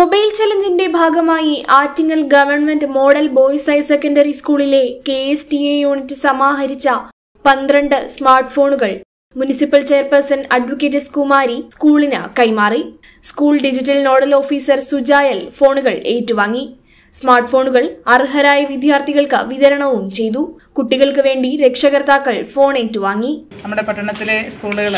mobile ചലഞ്ചിന്റെ ഭാഗമായി Attingal government model boys higher secondary സ്കൂളിലെ K S T A unit സമാഹരിച്ച പന്ത്രണ്ട് സ്മാർട്ട് ഫോണുകൾ municipal chairperson advocate S Kumari സ്കൂളിന് കൈമാറി സ്കൂൾ ഡിജിറ്റൽ നോഡൽ ഓഫീസർ സുജായൽ ഫോണുകൾ ഏറ്റുവാങ്ങി സ്മാർട്ട് ഫോണുകൾ അർഹരായ വിദ്യാർത്ഥികൾക്ക് വിതരണവും ചെയ്തു കുട്ടികൾക്ക് വേണ്ടി രക്ഷകർത്താക്കൾ ഫോൺ ഏറ്റുവാങ്ങി നമ്മുടെ പട്ടണത്തിലെ സ്കൂളുകൾ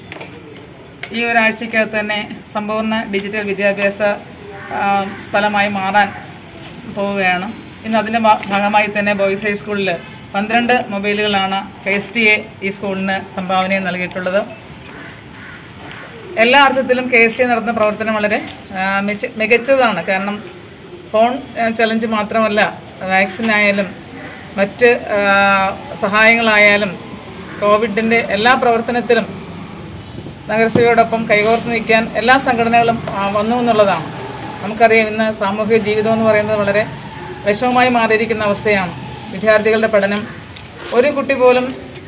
ഈ ഒരാഴ്ചക്കകത്ത് തന്നെ സമ്പൂർണ്ണ ഡിജിറ്റൽ വിദ്യാഭ്യാസ ആ, സ്ഥലമായി മാറാൻ പോവുകയാണ് ഇന്ന് അതിന്റെ ഭാ- ഭാഗമായി തന്നെ ബോയ്സ് ഹൈസ്കൂളിൽ പന്ത്രണ്ട് മൊബൈലുകളാണ് കെ എസ് ടി എ ഈ സ്കൂളിന് സംഭാവനയായി നൽകിയിട്ടുള്ളത് എല്ലാ അർത്ഥത്തിലും കെ എസ് ടി നടത്തുന്ന പ്രവർത്തനം വളരെ ആ, മിച്ച- മികച്ചതാണ് കാരണം ഫോൺ ആ, ചലഞ്ച് മാത്രമല്ല വാക്സിൻ ആയാലും മറ്റ് ആ, സഹായങ്ങളായാലും കോവിഡിന്റെ എല്ലാ പ്രവർത്തനത്തിലും നഗരസഭയോടൊപ്പം കൈകോർത്ത് നിൽക്കാൻ എല്ലാ സംഘടനകളും ആ, വന്നു എന്നുള്ളതാണ് നമുക്കറിയാം ഇന്ന് സാമൂഹിക ജീവിതം എന്ന് പറയുന്നത് വളരെ വിഷമമായി മാറിയിരിക്കുന്ന അവസ്ഥയാണ് വിദ്യാർത്ഥികളുടെ പഠനം ഒരു കുട്ടി പോലും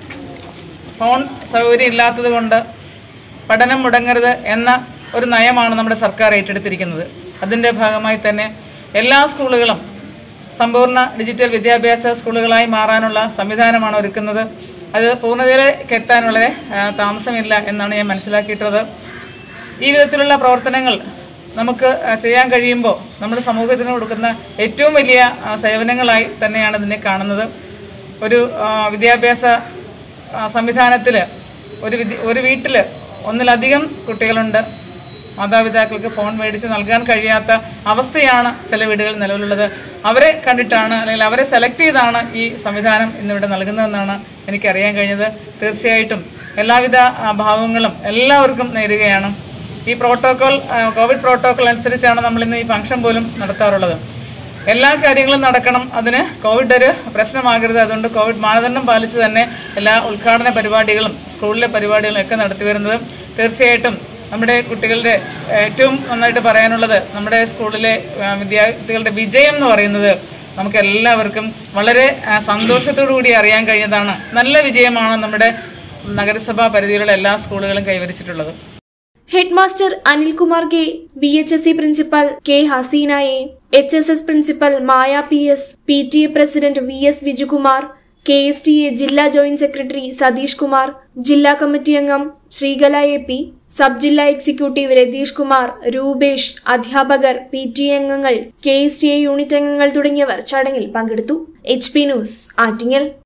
ഫോൺ സൗകര്യം ഇല്ലാത്തത് കൊണ്ട് പഠനം മുടങ്ങരുത് എന്ന ഒരു നയമാണ് നമ്മുടെ സർക്കാർ ഏറ്റെടുത്തിരിക്കുന്നത് അതിന്റെ ഭാഗമായി തന്നെ എല്ലാ സ്കൂളുകളും സമ്പൂർണ്ണ ഡിജിറ്റൽ വിദ്യാഭ്യാസ സ്കൂളുകളായി മാറാനുള്ള സംവിധാനമാണ് ഒരുക്കുന്നത് അത് പൂർണ്ണതയിലേക്ക് എത്താൻ വളരെ ആ, താമസമില്ല എന്നാണ് ഞാൻ മനസ്സിലാക്കിയിട്ടുള്ളത് ഈ വിധത്തിലുള്ള പ്രവർത്തനങ്ങൾ നമുക്ക് ആ, ചെയ്യാൻ കഴിയുമ്പോൾ നമ്മുടെ സമൂഹത്തിന് കൊടുക്കുന്ന ഏറ്റവും വലിയ ആ, സേവനങ്ങളായി തന്നെയാണ് ഇതിനെ കാണുന്നത് ഒരു ആ, വിദ്യാഭ്യാസ ആ, സംവിധാനത്തില് ഒരു വിദ്യ- ഒരു വീട്ടില് ഒന്നിലധികം കുട്ടികളുണ്ട് മാതാപിതാക്കൾക്ക് ഫോൺ മേടിച്ച് നൽകാൻ കഴിയാത്ത അവസ്ഥയാണ് ചില വീടുകളിൽ നിലവിലുള്ളത് അവരെ കണ്ടിട്ടാണ് അല്ലെങ്കിൽ അവരെ സെലക്ട് ചെയ്താണ് ഈ സംവിധാനം ഇന്നിവിടെ നൽകുന്നതെന്നാണ് എനിക്കറിയാൻ കഴിഞ്ഞത് തീർച്ചയായിട്ടും എല്ലാവിധ ആ, ഭാവങ്ങളും എല്ലാവർക്കും നേരുകയാണ് ഈ പ്രോട്ടോകോൾ ആ, കോവിഡ് പ്രോട്ടോകോൾ അനുസരിച്ചാണ് നമ്മൾ ഇന്ന് ഈ ഫംഗ്ഷൻ പോലും നടത്താറുള്ളത് എല്ലാ കാര്യങ്ങളും നടക്കണം അതിന് കോവിഡ് ഒരു പ്രശ്നമാകരുത് അതുകൊണ്ട് കോവിഡ് മാനദണ്ഡം പാലിച്ച് തന്നെ എല്ലാ ഉദ്ഘാടന പരിപാടികളും സ്കൂളിലെ പരിപാടികളും ഒക്കെ നടത്തി വരുന്നത് തീർച്ചയായിട്ടും നമ്മുടെ കുട്ടികളുടെ ഏറ്റവും നന്നായിട്ട് പറയാനുള്ളത് നമ്മുടെ സ്കൂളിലെ ആ, വിദ്യാർത്ഥികളുടെ വിജയം എന്ന് പറയുന്നത് നമുക്ക് എല്ലാവർക്കും വളരെ ആ, സന്തോഷത്തോടു കൂടി അറിയാൻ കഴിഞ്ഞതാണ് നല്ല വിജയമാണ് നമ്മുടെ നഗരസഭാ പരിധിയിലുള്ള എല്ലാ സ്കൂളുകളും കൈവരിച്ചിട്ടുള്ളത് head master Anilkumar K B H S C principal K Haseena A H S S principal Maya P S P T A president V S Vijukumar K S T A ജില്ലാ ജോയിന്റ് സെക്രട്ടറി സതീഷ് കുമാർ ജില്ലാ കമ്മിറ്റി അംഗം ശ്രീകല എ പി സബ് ജില്ലാ executive Ratheesh Kumar Rupesh അധ്യാപകർ P T A അംഗങ്ങൾ K S T A unit അംഗങ്ങൾ തുടങ്ങിയവർ ചടങ്ങിൽ പങ്കെടുത്തു എച്ച് പി ന്യൂസ് ആറ്റിങ്ങൽ